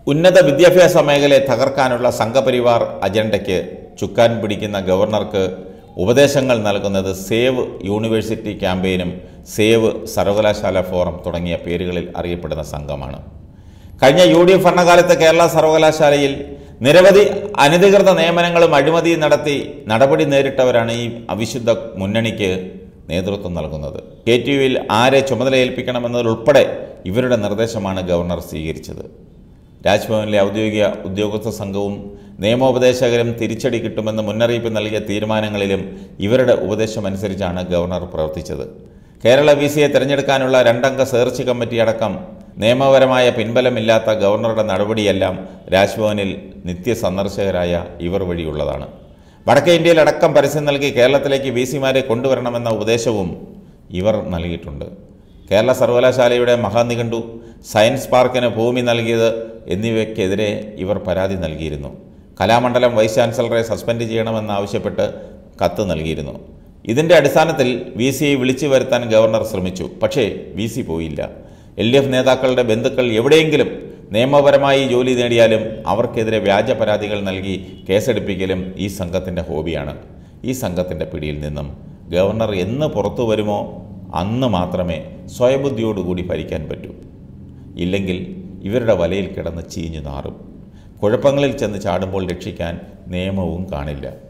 ഉന്നത വിദ്യാഭ്യാസ മേഖലയെ തകർക്കാനുള്ള സംഘപരിവാർ അജണ്ടയ്ക്ക് ചുക്കാൻ പിടിക്കുന്ന ഗവർണർക്ക് ഉപദേശങ്ങൾ നൽകുന്നത് സേവ് യൂണിവേഴ്സിറ്റി ക്യാമ്പയിനും സേവ് സർവകലാശാല ഫോറം തുടങ്ങിയ പേരുകളിൽ അറിയപ്പെടുന്ന സംഘമാണ് കഴിഞ്ഞ യു ഡി എഫ് ഭരണകാലത്ത് കേരള സർവകലാശാലയിൽ നിരവധി അനധികൃത നിയമനങ്ങളും അഴിമതിയും നടത്തി നടപടി നേരിട്ടവരാണ് ഈ അവിശുദ്ധ മുന്നണിക്ക് നേതൃത്വം നൽകുന്നത് കെ ടി യുവിൽ ആരെ ചുമതലയേൽപ്പിക്കണമെന്നതിലുൾപ്പെടെ ഇവരുടെ നിർദ്ദേശമാണ് ഗവർണർ സ്വീകരിച്ചത് രാജ്ഭവനിലെ ഔദ്യോഗിക ഉദ്യോഗസ്ഥ സംഘവും നിയമോപദേശകരും തിരിച്ചടി കിട്ടുമെന്ന് മുന്നറിയിപ്പ് നൽകിയ തീരുമാനങ്ങളിലും ഇവരുടെ ഉപദേശമനുസരിച്ചാണ് ഗവർണർ പ്രവർത്തിച്ചത് കേരള വി സിയെ തിരഞ്ഞെടുക്കാനുള്ള രണ്ടംഗ സെർച്ച് കമ്മിറ്റി അടക്കം നിയമപരമായ പിൻബലമില്ലാത്ത ഗവർണറുടെ നടപടിയെല്ലാം രാജ്ഭവനിൽ നിത്യസന്ദർശകരായ ഇവർ വഴിയുള്ളതാണ് വടക്കേ ഇന്ത്യയിലടക്കം പരസ്യം നൽകി കേരളത്തിലേക്ക് വി സിമാരെ കൊണ്ടുവരണമെന്ന ഉപദേശവും ഇവർ നൽകിയിട്ടുണ്ട് കേരള സർവകലാശാലയുടെ മഹാനിഘണ്ടു സയൻസ് പാർക്കിന് ഭൂമി നൽകിയത് എന്നിവയ്ക്കെതിരെ ഇവർ പരാതി നൽകിയിരുന്നു കലാമണ്ഡലം വൈസ് ചാൻസലറെ സസ്പെൻഡ് ചെയ്യണമെന്നാവശ്യപ്പെട്ട് കത്ത് നൽകിയിരുന്നു ഇതിൻ്റെ അടിസ്ഥാനത്തിൽ വി സിയെ വിളിച്ചു വരുത്താൻ ഗവർണർ ശ്രമിച്ചു പക്ഷേ വി സി പോയില്ല എൽ ഡി എഫ് നേതാക്കളുടെ ബന്ധുക്കൾ എവിടെയെങ്കിലും നിയമപരമായി ജോലി നേടിയാലും അവർക്കെതിരെ വ്യാജ പരാതികൾ നൽകി കേസെടുപ്പിക്കലും ഈ സംഘത്തിൻ്റെ ഹോബിയാണ് ഈ സംഘത്തിൻ്റെ പിടിയിൽ നിന്നും ഗവർണർ എന്ന് പുറത്തു വരുമോ അന്ന് മാത്രമേ സ്വയബുദ്ധിയോടുകൂടി ഭരിക്കാൻ പറ്റൂ ഇല്ലെങ്കിൽ ഇവരുടെ വലയിൽ കിടന്ന് ചീഞ്ഞു നാറും കുഴപ്പങ്ങളിൽ ചെന്ന് ചാടുമ്പോൾ രക്ഷിക്കാൻ നിയമവും കാണില്ല